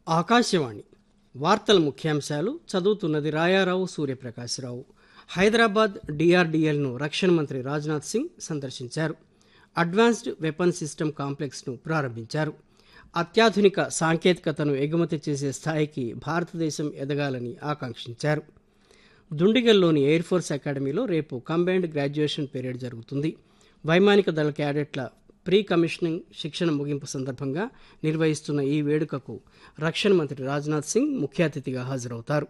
ఆకాశవాణి వార్తల ముఖ్యాంశాలు చదువుతున్నది రాయారావు సూర్యప్రకాశ్రావు హైదరాబాద్ డిఆర్డీఎల్ను రక్షణ మంత్రి రాజ్నాథ్ సింగ్ సందర్శించారు అడ్వాన్స్డ్ వెపన్ సిస్టమ్ కాంప్లెక్స్ను ప్రారంభించారు అత్యాధునిక సాంకేతికతను ఎగుమతి చేసే స్థాయికి భారతదేశం ఎదగాలని ఆకాంక్షించారు దుండిగల్లోని ఎయిర్ ఫోర్స్ అకాడమీలో రేపు కంబైన్డ్ గ్రాడ్యుయేషన్ పీరియడ్ జరుగుతుంది వైమానిక దళ క్యాడెట్ల ప్రీ కమిషనింగ్ శిక్షణ ముగింపు సందర్భంగా నిర్వహిస్తున్న ఈ వేడుకకు రక్షణ మంత్రి రాజ్నాథ్ సింగ్ ముఖ్య అతిథిగా హాజరవుతారు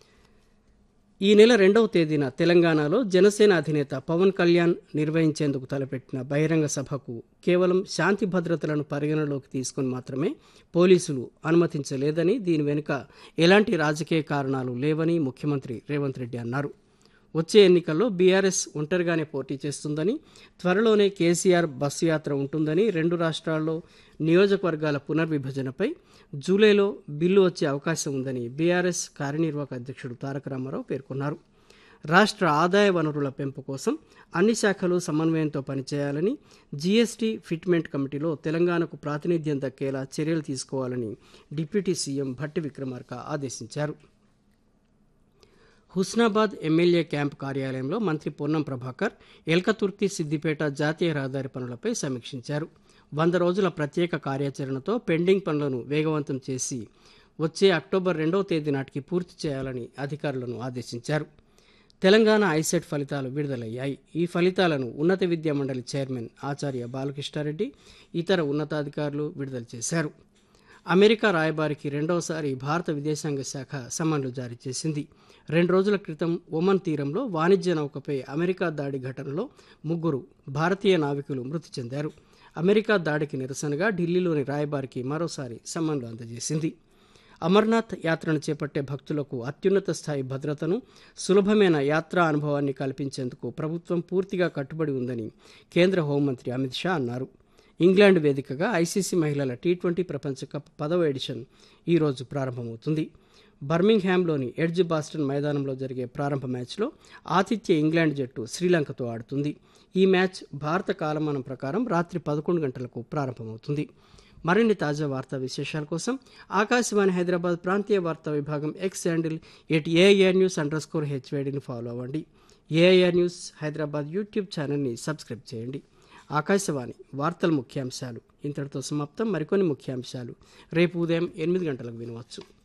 ఈ నెల రెండవ తేదీన తెలంగాణలో జనసేన అధినేత పవన్ కళ్యాణ్ నిర్వహించేందుకు తలపెట్టిన బహిరంగ సభకు కేవలం శాంతి భద్రతలను పరిగణలోకి తీసుకుని మాత్రమే పోలీసులు అనుమతించలేదని దీని వెనుక ఎలాంటి రాజకీయ కారణాలు లేవని ముఖ్యమంత్రి రేవంత్ రెడ్డి అన్నారు వచ్చే ఎన్నికల్లో బీఆర్ఎస్ ఒంటరిగానే పోటీ చేస్తుందని త్వరలోనే కేసీఆర్ బస్సు యాత్ర ఉంటుందని రెండు రాష్ట్రాల్లో నియోజకవర్గాల పునర్విభజనపై జూలైలో బిల్లు వచ్చే అవకాశం ఉందని బీఆర్ఎస్ కార్యనిర్వాహక అధ్యక్షుడు తారక రామారావు పేర్కొన్నారు రాష్ట్ర ఆదాయ వనరుల పెంపు కోసం అన్ని శాఖలు సమన్వయంతో పనిచేయాలని జీఎస్టీ ఫిట్మెంట్ కమిటీలో తెలంగాణకు ప్రాతినిధ్యం దక్కేలా చర్యలు తీసుకోవాలని డిప్యూటీ సీఎం భట్టి విక్రమార్క ఆదేశించారు హుస్నాబాద్ ఎమ్మెల్యే క్యాంప్ కార్యాలయంలో మంత్రి పొన్నం ప్రభాకర్ ఎల్కతుర్తి సిద్దిపేట జాతీయ రహదారి పనులపై సమీక్షించారు వంద రోజుల ప్రత్యేక కార్యాచరణతో పెండింగ్ పనులను వేగవంతం చేసి వచ్చే అక్టోబర్ రెండవ తేదీ నాటికి పూర్తి చేయాలని అధికారులను ఆదేశించారు తెలంగాణ ఐసెట్ ఫలితాలు విడుదలయ్యాయి ఈ ఫలితాలను ఉన్నత విద్యా మండలి చైర్మన్ ఆచార్య బాలకృష్ణారెడ్డి ఇతర ఉన్నతాధికారులు విడుదల చేశారు అమెరికా రాయబారికి రెండవసారి భారత విదేశాంగ శాఖ సమన్లు జారీ చేసింది రెండు రోజుల క్రితం ఒమన్ తీరంలో వాణిజ్య నౌకపై అమెరికా దాడి ఘటనలో ముగ్గురు భారతీయ నావికులు మృతి చెందారు అమెరికా దాడికి నిరసనగా ఢిల్లీలోని రాయబారికి మరోసారి సమ్మన్లు అందజేసింది అమర్నాథ్ యాత్రను చేపట్టే భక్తులకు అత్యున్నత స్థాయి భద్రతను సులభమైన యాత్రా అనుభవాన్ని కల్పించేందుకు ప్రభుత్వం పూర్తిగా కట్టుబడి ఉందని కేంద్ర హోంమంత్రి అమిత్ షా అన్నారు ఇంగ్లాండ్ వేదికగా ఐసీసీ మహిళల టీ ట్వంటీ ప్రపంచ కప్ పదవ ఎడిషన్ ఈరోజు ప్రారంభమవుతుంది బర్మింగ్హామ్లోని ఎడ్జ్ బాస్టన్ మైదానంలో జరిగే ప్రారంభ మ్యాచ్లో ఆతిథ్య ఇంగ్లాండ్ జట్టు శ్రీలంకతో ఆడుతుంది ఈ మ్యాచ్ భారత కాలమానం ప్రకారం రాత్రి పదకొండు గంటలకు ప్రారంభమవుతుంది మరిన్ని తాజా వార్తా విశేషాల కోసం ఆకాశవాణి హైదరాబాద్ ప్రాంతీయ వార్తా విభాగం X handle at AIR news under score హెచ్వేడిని ఫాలో అవ్వండి ఏఐఆర్ న్యూస్ హైదరాబాద్ యూట్యూబ్ ఛానల్ని సబ్స్క్రైబ్ చేయండి ఆకాశవాణి వార్తల ముఖ్యాంశాలు ఇంతటితో సమాప్తం మరికొన్ని ముఖ్యాంశాలు రేపు ఉదయం ఎనిమిది గంటలకు వినవచ్చు